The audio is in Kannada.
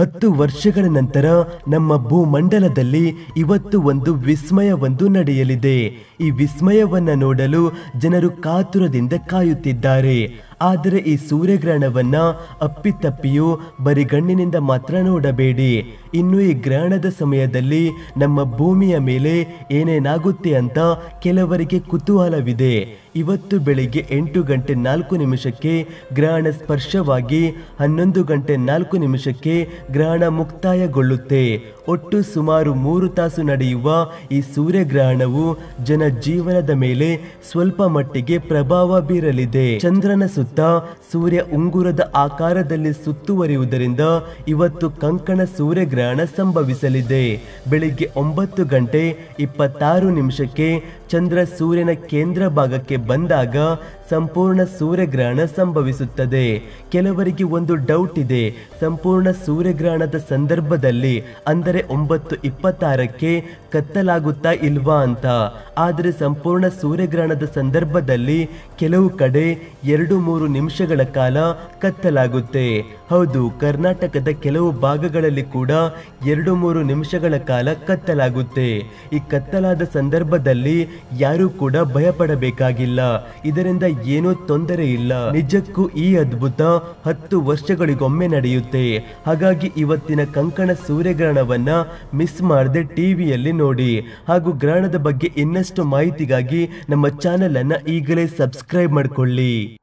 ಹತ್ತು ವರ್ಷಗಳ ನಂತರ ನಮ್ಮ ಭೂಮಂಡಲದಲ್ಲಿ ಇವತ್ತು ಒಂದು ವಿಸ್ಮಯವೊಂದು ನಡೆಯಲಿದೆ ಈ ವಿಸ್ಮಯವನ್ನ ನೋಡಲು ಜನರು ಕಾತುರದಿಂದ ಕಾಯುತ್ತಿದ್ದಾರೆ ಆದರೆ ಈ ಸೂರ್ಯಗ್ರಹಣವನ್ನ ಅಪ್ಪಿತಪ್ಪಿಯೂ ಬರಿಗಣ್ಣಿನಿಂದ ಮಾತ್ರ ನೋಡಬೇಡಿ ಇನ್ನು ಈ ಗ್ರಹಣದ ಸಮಯದಲ್ಲಿ ನಮ್ಮ ಭೂಮಿಯ ಮೇಲೆ ಏನೇನಾಗುತ್ತೆ ಅಂತ ಕೆಲವರಿಗೆ ಕುತೂಹಲವಿದೆ ಇವತ್ತು ಬೆಳಿಗ್ಗೆ ಎಂಟು ಗಂಟೆ ನಾಲ್ಕು ನಿಮಿಷಕ್ಕೆ ಗ್ರಹಣ ಸ್ಪರ್ಶವಾಗಿ ಹನ್ನೊಂದು ಗಂಟೆ ನಾಲ್ಕು ನಿಮಿಷಕ್ಕೆ ಗ್ರಹಣ ಮುಕ್ತಾಯಗೊಳ್ಳುತ್ತೆ ಒಟ್ಟು ಸುಮಾರು ಮೂರು ತಾಸು ನಡೆಯುವ ಈ ಸೂರ್ಯಗ್ರಹಣವು ಜನ ಜೀವನದ ಮೇಲೆ ಸ್ವಲ್ಪ ಮಟ್ಟಿಗೆ ಪ್ರಭಾವ ಬೀರಲಿದೆ ಚಂದ್ರನ ಸುತ್ತ ಸೂರ್ಯ ಉಂಗುರದ ಆಕಾರದಲ್ಲಿ ಸುತ್ತುವರಿಯುವುದರಿಂದ ಇವತ್ತು ಕಂಕಣ ಸೂರ್ಯಗ್ರಹಣ ಸಂಭವಿಸಲಿದೆ ಬೆಳಿಗ್ಗೆ ಒಂಬತ್ತು ಗಂಟೆ ಇಪ್ಪತ್ತಾರು ನಿಮಿಷಕ್ಕೆ ಚಂದ್ರ ಸೂರ್ಯನ ಕೇಂದ್ರ ಭಾಗಕ್ಕೆ ಬಂದಾಗ ಸಂಪೂರ್ಣ ಸೂರ್ಯಗ್ರಹಣ ಸಂಭವಿಸುತ್ತದೆ ಕೆಲವರಿಗೆ ಒಂದು ಡೌಟ್ ಇದೆ ಸಂಪೂರ್ಣ ಸೂರ್ಯಗ್ರಹಣದ ಸಂದರ್ಭದಲ್ಲಿ ಅಂದರೆ ಒಂಬತ್ತು ಇಪ್ಪತ್ತಾರಕ್ಕೆ ಕತ್ತಲಾಗುತ್ತಾ ಇಲ್ವಾ ಅಂತ ಆದರೆ ಸಂಪೂರ್ಣ ಸೂರ್ಯಗ್ರಹಣದ ಸಂದರ್ಭದಲ್ಲಿ ಕೆಲವು ಕಡೆ ಎರಡು ಮೂರು ನಿಮಿಷಗಳ ಕಾಲ ಕತ್ತಲಾಗುತ್ತೆ ಹೌದು ಕರ್ನಾಟಕದ ಕೆಲವು ಭಾಗಗಳಲ್ಲಿ ಕೂಡ ಎರಡು ಮೂರು ನಿಮಿಷಗಳ ಕಾಲ ಕತ್ತಲಾಗುತ್ತೆ ಈ ಕತ್ತಲಾದ ಸಂದರ್ಭದಲ್ಲಿ ಯಾರೂ ಕೂಡ ಭಯಪಡಬೇಕಾಗಿಲ್ಲ ಇದರಿಂದ ಏನೂ ತೊಂದರೆ ಇಲ್ಲ ನಿಜಕ್ಕೂ ಈ ಅದ್ಭುತ ಹತ್ತು ವರ್ಷಗಳಿಗೊಮ್ಮೆ ನಡೆಯುತ್ತೆ ಹಾಗಾಗಿ ಇವತ್ತಿನ ಕಂಕಣ ಸೂರ್ಯಗ್ರಹಣವನ್ನ ಮಿಸ್ ಮಾಡದೆ ಟಿವಿಯಲ್ಲಿ ನೋಡಿ ಹಾಗೂ ಗ್ರಹಣದ ಬಗ್ಗೆ ಇನ್ನಷ್ಟು ಮಾಹಿತಿಗಾಗಿ ನಮ್ಮ ಚಾನೆಲ್ ಅನ್ನ ಈಗಲೇ ಸಬ್ಸ್ಕ್ರೈಬ್ ಮಾಡಿಕೊಳ್ಳಿ